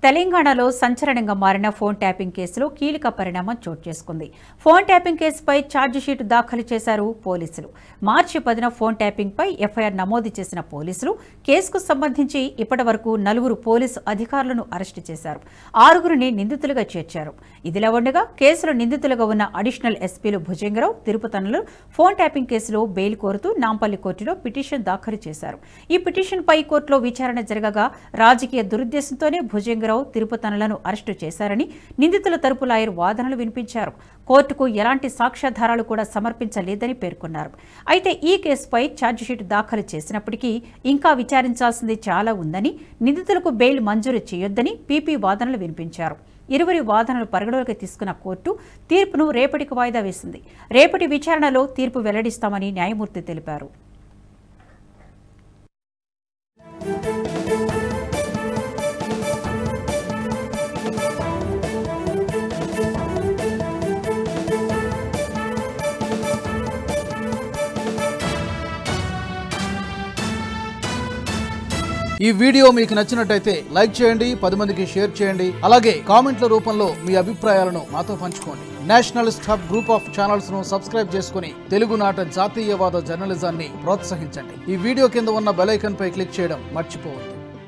తెలంగాణలో సంచలనంగా మారిన ఫోన్ ట్యాపింగ్ కేసులో కీలక పరిణామం చోటు చేసుకుంది ఫోన్ ట్యాపింగ్ కేసుపై ఛార్జిషీట్ దాఖలు చేశారు పోలీసులు మార్చి పదిన ఫోన్ ట్యాపింగ్పై ఎఫ్ఐఆర్ నమోదు చేసిన పోలీసులు కేసుకు సంబంధించి ఇప్పటి వరకు నలుగురు పోలీసు అధికారులను అరెస్టు చేశారు ఆరుగురిని నిందితులుగా చేర్చారు ఇదిలా ఉండగా కేసులో నిందితులుగా ఉన్న అడిషనల్ ఎస్పీలు భుజంగరావు తిరుపతనులు ఫోన్ ట్యాపింగ్ కేసులో బెయిల్ కోరుతూ నాంపల్లి కోర్టులో పిటిషన్ దాఖలు చేశారు ఈ పిటిషన్పై కోర్టులో విచారణ జరగగా రాజకీయ దురుద్దేశంతోనే భుజంగరావు తిరుపతనులను అరెస్టు చేశారని నిందితుల తరపు లాయర్ వాదనలు వినిపించారు కోర్టుకు ఎలాంటి సాక్ష్యాధారాలు కూడా సమర్పించలేదని పేర్కొన్నారు అయితే ఈ కేసుపై ఛార్జిషీట్ దాఖలు చేసినప్పటికీ ఇంకా విచారించాల్సింది చాలా ఉందని నిందితులకు బెయిల్ మంజూరు చేయొద్దని పీపీ వాదనలు వినిపించారు ఇరువురి వాదనలు పరిగణలోకి తీసుకున్న కోర్టు తీర్పును రేపటికి వాయిదా వేసింది రేపటి విచారణలో తీర్పు వెల్లడిస్తామని న్యాయమూర్తి తెలిపారు ఈ వీడియో మీకు నచ్చినట్టయితే లైక్ చేయండి పది మందికి షేర్ చేయండి అలాగే కామెంట్ల రూపంలో మీ అభిప్రాయాలను మాతో పంచుకోండి nationalist hub group of channels ను సబ్స్క్రైబ్ చేసుకుని తెలుగునాట జాతీయవాద జర్నలిజాన్ని ప్రోత్సహించండి ఈ వీడియో కింద ఉన్న బెల్ ఐకాన్ పై క్లిక్ చేయడం మర్చిపోవద్దు